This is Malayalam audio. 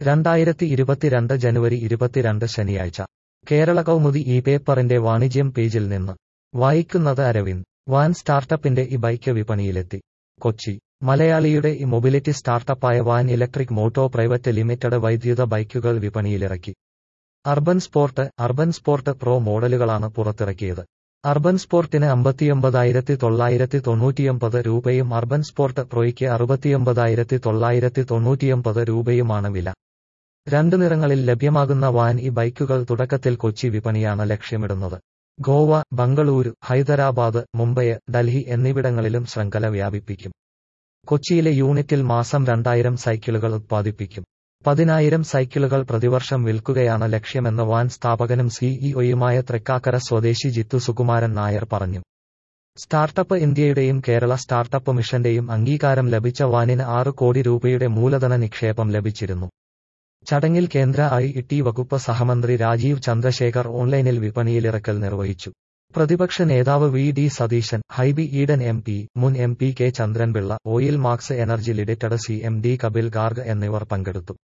രണ്ടായിരത്തി ഇരുപത്തിരണ്ട് ജനുവരി ഇരുപത്തിരണ്ട് ശനിയാഴ്ച കേരള കൗമുദി ഈ പേപ്പറിന്റെ വാണിജ്യം പേജിൽ നിന്ന് വായിക്കുന്നത് അരവിന്ദ് വാൻ സ്റ്റാർട്ടപ്പിന്റെ ഈ ബൈക്ക് വിപണിയിലെത്തി കൊച്ചി മലയാളിയുടെ ഈ മൊബിലിറ്റി സ്റ്റാർട്ടപ്പായ Van electric moto private limited വൈദ്യുത ബൈക്കുകൾ വിപണിയിലിറക്കി urban sport urban sport pro മോഡലുകളാണ് പുറത്തിറക്കിയത് അർബൻ സ്പോർട്ടിന് അമ്പത്തിയൊമ്പതായിരത്തി തൊള്ളായിരത്തി തൊണ്ണൂറ്റിയൊമ്പത് രൂപയും അർബൻ സ്പോർട്ട് പ്രോയ്ക്ക് അറുപത്തിയൊമ്പതായിരത്തി തൊള്ളായിരത്തി തൊണ്ണൂറ്റിയൊമ്പത് രൂപയുമാണ് വില രണ്ട് നിറങ്ങളിൽ ലഭ്യമാകുന്ന വാൻ ഈ ബൈക്കുകൾ തുടക്കത്തിൽ കൊച്ചി വിപണിയാണ് ലക്ഷ്യമിടുന്നത് ഗോവ ബംഗളൂരു ഹൈദരാബാദ് മുംബൈ ഡൽഹി എന്നിവിടങ്ങളിലും ശൃംഖല വ്യാപിപ്പിക്കും കൊച്ചിയിലെ യൂണിറ്റിൽ മാസം രണ്ടായിരം സൈക്കിളുകൾ ഉത്പാദിപ്പിക്കും പതിനായിരം സൈക്കിളുകൾ പ്രതിവർഷം വിൽക്കുകയാണ് ലക്ഷ്യമെന്ന് വാൻ സ്ഥാപകനും സിഇഒയുമായ തൃക്കാക്കര സ്വദേശി ജിത്തു സുകുമാരൻ നായർ പറഞ്ഞു സ്റ്റാർട്ടപ്പ് ഇന്ത്യയുടെയും കേരള സ്റ്റാർട്ടപ്പ് മിഷന്റെയും അംഗീകാരം ലഭിച്ച വാനിന് ആറ് കോടി രൂപയുടെ മൂലധന നിക്ഷേപം ലഭിച്ചിരുന്നു ചടങ്ങിൽ കേന്ദ്ര ഐ ടി വകുപ്പ് സഹമന്ത്രി രാജീവ് ചന്ദ്രശേഖർ ഓൺലൈനിൽ വിപണിയിലിറക്കൽ നിർവഹിച്ചു പ്രതിപക്ഷ നേതാവ് V D Satheesan Hibi Eden M P മുൻ M P K Chandranpillai oil marks energy limited C M D Kapil Garg എന്നിവർ പങ്കെടുത്തു